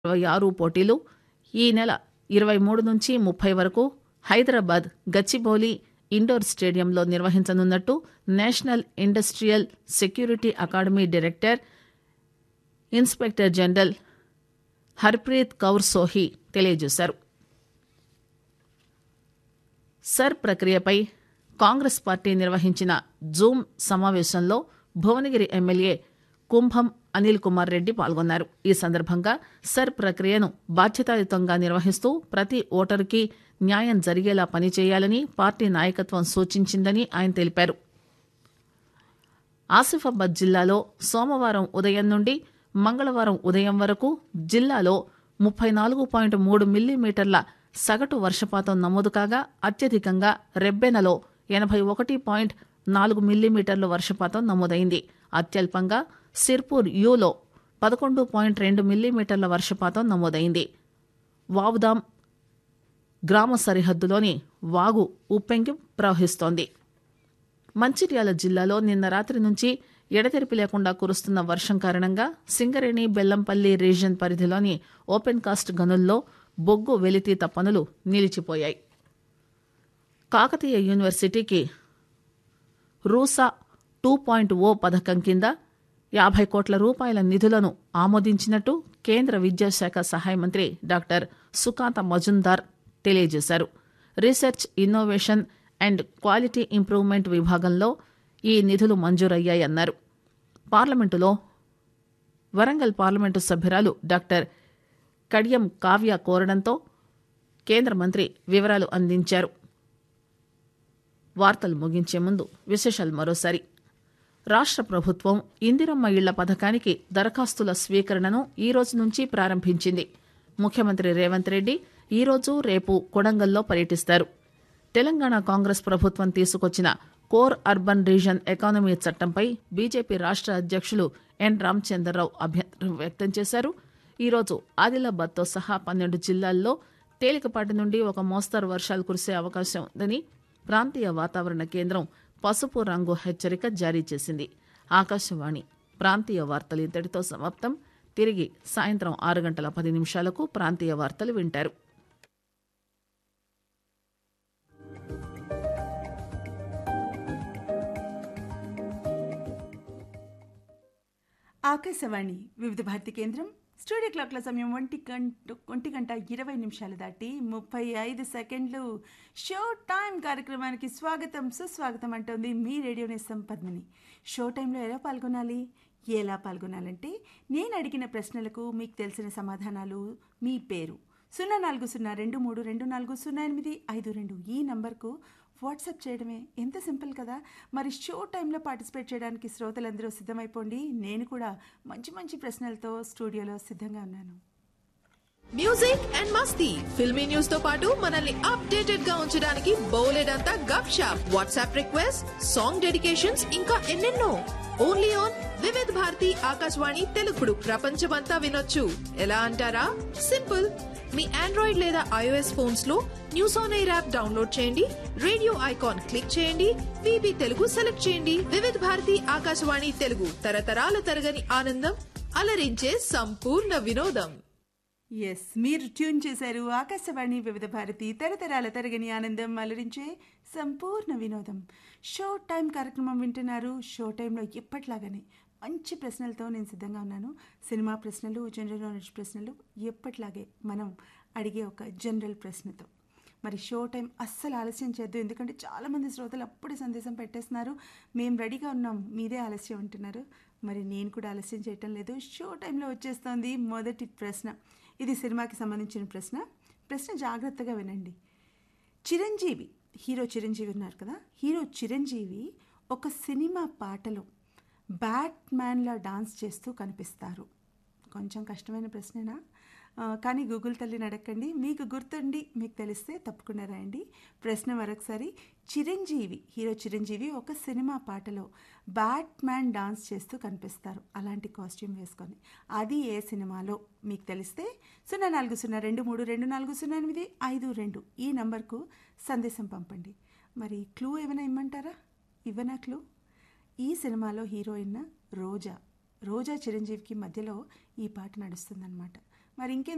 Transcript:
ఇరవై ఆరు పోటీలు ఈ నెల ఇరవై మూడు నుంచి ముప్పై వరకు హైదరాబాద్ గచ్చిబౌలి ఇండోర్ స్టేడియంలో నిర్వహించనున్నట్టు national industrial security academy director inspector general Harpreet Kaur Sohi తెలియజేశారు సర్ ప్రక్రియపై కాంగ్రెస్ పార్టీ నిర్వహించిన జూమ్ సమావేశంలో భువనగిరి ఎమ్మెల్యే కుంభం అనిల్ కుమార్ రెడ్డి పాల్గొన్నారు ఈ సందర్భంగా సర్ ప్రక్రియను బాధ్యతాయుతంగా నిర్వహిస్తూ ప్రతి ఓటరుకి న్యాయం జరిగేలా పనిచేయాలని పార్టీ నాయకత్వం సూచించిందని ఆయన తెలిపారు ఆసిఫాబాద్ జిల్లాలో సోమవారం ఉదయం నుండి మంగళవారం ఉదయం వరకు జిల్లాలో ముప్పై నాలుగు పాయింట్ మూడు మిల్లీమీటర్ల సగటు వర్షపాతం నమోదు కాగా అత్యధికంగా రెబ్బెనలో ఎనభై ఒకటి పాయింట్ నాలుగు మిల్లీమీటర్ల వర్షపాతం నమోదైంది అత్యల్పంగా సిర్పూర్ యూలో పదకొండు పాయింట్ రెండు మిల్లీమీటర్ల వర్షపాతం నమోదైంది వావుదాం గ్రామ సరిహద్దులోని వాగు ఉప్పెంగి ప్రవహిస్తోంది మంచిర్యాల జిల్లాలో నిన్న రాత్రి నుంచి ఎడతెరిపి లేకుండా కురుస్తున్న వర్షం కారణంగా సింగరేణి బెల్లంపల్లి రీజియన్ పరిధిలోని ఓపెన్ కాస్ట్ గనుల్లో బొగ్గు వెలితీత పనులు నిలిచిపోయాయి కాకతీయ యూనివర్సిటీకి రూసా టూ పాయింట్ ఓ పథకం కింద యాభై కోట్ల రూపాయల నిధులను ఆమోదించినట్టు కేంద్ర విద్యాశాఖ సహాయ మంత్రి డాక్టర్ సుకాంత మజుందార్ తెలియజేశారు research innovation and quality improvement విభాగంలో ఈ నిధులు మంజూరయ్యాయన్నారు పార్లమెంటులో వరంగల్ పార్లమెంటు సభ్యురాలు డాక్టర్ కడియం కావ్య కోరడంతో కేంద్ర మంత్రి వివరాలు అందించారు వార్తలు ముగించే ముందు విశేషాలు మరోసారి రాష్ట్ర ప్రభుత్వం ఇందిరమ్మ ఇళ్ల పథకానికి దరఖాస్తుల స్వీకరణను ఈ రోజు నుంచి ప్రారంభించింది ముఖ్యమంత్రి రేవంత్ రెడ్డి ఈ రోజు రేపు కొడంగల్లో పర్యటిస్తారు తెలంగాణ కాంగ్రెస్ ప్రభుత్వం తీసుకొచ్చిన కోర్ అర్బన్ రీజన్ ఎకానమీ చట్టంపై బీజేపీ రాష్ట్ర అధ్యక్షులు ఎన్ రామచంద్రరావు అభ్యంతరం వ్యక్తం చేశారు ఈరోజు ఆదిలాబాద్తో సహా పన్నెండు జిల్లాల్లో తేలికపాటి నుండి ఒక మోస్తరు వర్షాలు కురిసే అవకాశం ఉందని ప్రాంతీయ వాతావరణ కేంద్రం పసుపు రంగు హెచ్చరిక జారీ చేసింది ఆకాశవాణి ప్రాంతీయ వార్తలు ఇంతటితో సమాప్తం తిరిగి సాయంత్రం ఆరు గంటల పది నిమిషాలకు ప్రాంతీయ వార్తలు వింటారు ఆకాశవాణి వివిధ భారతి కేంద్రం స్టూడియో క్లాక్ల సమయం ఒంటి గంట ఒంటి గంట ఇరవై నిమిషాలు దాటి ముప్పై ఐదు సెకండ్లు షో టైం కార్యక్రమానికి స్వాగతం సుస్వాగతం అంటోంది మీ రేడియో నేస్తం పద్మిని షో టైంలో ఎలా పాల్గొనాలి ఎలా పాల్గొనాలంటే నేను అడిగిన ప్రశ్నలకు మీకు తెలిసిన సమాధానాలు మీ పేరు సున్నా నాలుగు సున్నా రెండు మూడు రెండు నాలుగు సున్నా ఎనిమిది ఐదు రెండు ఈ నంబర్కు వాట్సాప్ చేయడమే ఎంత సింపుల్ కదా మరి షో టైంలో పార్టిసిపేట్ చేయడానికి శ్రోతలందరూ సిద్ధమైపోండి నేను కూడా మంచి మంచి ప్రశ్నలతో స్టూడియోలో సిద్ధంగా ఉన్నాను మ్యూజిక్ అండ్ మస్తీ ఫిల్మీ న్యూస్ తో పాటు మనల్ని అప్డేటెడ్ గా ఉంచడానికి బోలెడంతా Gupshup WhatsApp request song dedications ఇంకా ఎన్నెన్నో ఓన్లీ ఆన్ వివిధ్ భారతి ఆకాశవాణి తెలుగుడు ప్రపంచమంతా వినొచ్చు ఎలా అంటారా సింపుల్ మీ ఆండ్రాయిడ్ లేదా ఐఓఎస్ ఫోన్స్ లో news on air app download చేయండి రేడియో ఐకాన్ క్లిక్ చేయండి విబి తెలుగు సెలెక్ట్ చేయండి వివిధ భారతి ఆకాశవాణి తెలుగు తరతరాల తరగని ఆనందం అలరించే సంపూర్ణ వినోదం ఎస్ మీరు ట్యూన్ చేశారు ఆకాశవాణి వివిధ భారతి తరతరాల తరగని ఆనందం అలరించే సంపూర్ణ వినోదం షో టైం కార్యక్రమం వింటున్నారు షో టైంలో ఎప్పట్లాగానే మంచి ప్రశ్నలతో నేను సిద్ధంగా ఉన్నాను సినిమా ప్రశ్నలు జనరల్ నాలెడ్జ్ ప్రశ్నలు ఎప్పట్లాగే మనం అడిగే ఒక జనరల్ ప్రశ్నతో మరి షో టైం అస్సలు ఆలస్యం చేద్దు ఎందుకంటే చాలామంది శ్రోతలు అప్పుడే సందేశం పెట్టేస్తున్నారు మేము రెడీగా ఉన్నాం మీదే ఆలస్యం అంటున్నారు మరి నేను కూడా ఆలస్యం చేయటం లేదు షో టైంలో వచ్చేస్తోంది మొదటి ప్రశ్న ఇది సినిమాకి సంబంధించిన ప్రశ్న ప్రశ్న జాగ్రత్తగా వినండి చిరంజీవి హీరో చిరంజీవి ఉన్నారు కదా హీరో చిరంజీవి ఒక సినిమా పాటలో బ్యాట్మ్యాన్లా డాన్స్ చేస్తూ కనిపిస్తారు కొంచెం కష్టమైన ప్రశ్నేనా ఆ, కానీ గూగుల్ తల్లిని అడగండి మీకు గుర్తుండి మీకు తెలిస్తే తప్పకుండా రాయండి ప్రశ్న మరొకసారి చిరంజీవి హీరో చిరంజీవి ఒక సినిమా పాటలో బ్యాట్మ్యాన్ డాన్స్ చేస్తూ కనిపిస్తారు అలాంటి కాస్ట్యూమ్ వేసుకొని అది ఏ సినిమాలో మీకు తెలిస్తే సున్నా నాలుగు సున్నా రెండు మూడు రెండు నాలుగు సున్నా ఎనిమిది ఐదు రెండు ఈ నంబర్కు సందేశం పంపండి మరి క్లూ ఏమైనా ఇమ్మంటారా ఇవ్వనా క్లూ ఈ సినిమాలో హీరోయిన్ రోజా రోజా చిరంజీవికి మధ్యలో ఈ పాట నడుస్తుందన్నమాట మరి ఇంకేం